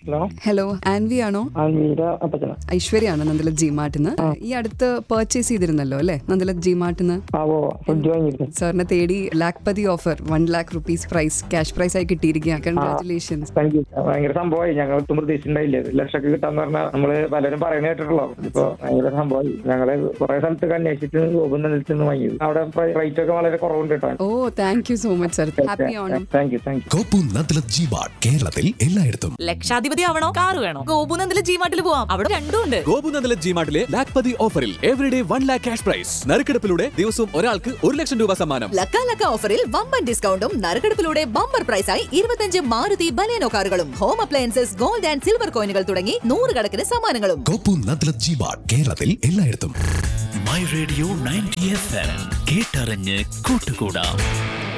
hello hello Aanvi ആണോ ആൻമീര അപ്പച്ചന ഐശ്വര്യാണ് നന്ദലത് G മാർട്ടിന്ന് ഈ അടുത്ത് പർച്ചേസ് ചെയ്തിരുന്നല്ലോ അല്ലേ നന്ദലത് ജി മാർട്ടിന്ന് ആവോ ഫ്രിഡ്ജ് വാങ്ങിയിരുന്നു സാറിനെ തേടി Lakhpati offer one lakh rupees prize cash prize ആയി കിട്ടിയിരിക്കുക കൺഗ്രാറ്റുലേഷൻസ് താങ്ക് യു ഭയങ്കര സംഭവമായി ഞങ്ങൾ ഒട്ടും പ്രതീക്ഷിച്ചിട്ടുണ്ടായില്ലേ ഒരു ലക്ഷമൊക്കെ കിട്ടാന്ന് പറഞ്ഞാൽ നമ്മള് പലരും പറയുന്നത് കേട്ടിട്ടുള്ളൂ ഇപ്പൊ ഭയങ്കര സംഭവമായി ഞങ്ങള് കുറെ സ്ഥലത്തൊക്കെ അന്വേഷിച്ചിട്ട് ഗോപൻ നിന്ന് വാങ്ങിയത് അവിടെ റേറ്റ് ഒക്കെ വളരെ കുറവുണ്ട് കേട്ടോ oh thank you so much sir happy Onam thank you thank you കോപ്പു നദ്ലത് ജി മാർട്ട് കേരളത്തിൽ എല്ലായിടത്തും ലക്ഷാധിപതി ആവണോ കാറ് വേണോ ഗോപുനന്ദിലെ ജീമാട്ടിൽ പോവാം അവിടെ രണ്ടും ഉണ്ട് ഗോപുനന്ദല ജിമാർട്ടിലെ ലാക്പതി ഓഫറിൽ everyday one lakh cash prize നറുക്കെടുപ്പിലൂടെ ദിവസവും ഒരാൾക്ക് ഒരു ലക്ഷം രൂപ സമ്മാനം ലക്ക ലക്ക ഓഫറിൽ വമ്പൻ ഡിസ്കൗണ്ടും നറുക്കെടുപ്പിലൂടെ ബമ്പർ പ്രൈസായി ഇരുപത്തഞ്ച് മാരുതി ബലേനോ കാറുകളും home appliances gold and silver കോയിനുകൾ തുടങ്ങി നൂറുകണക്കിന് സമ്മാനങ്ങളും കോപ്പു നദ്ലത് ജി മാർട്ട് കേരളത്തിൽ എല്ലായിടത്തും my radio ninety F M കേട്ടറിഞ്ഞ് കൂട്ടുകൂടാം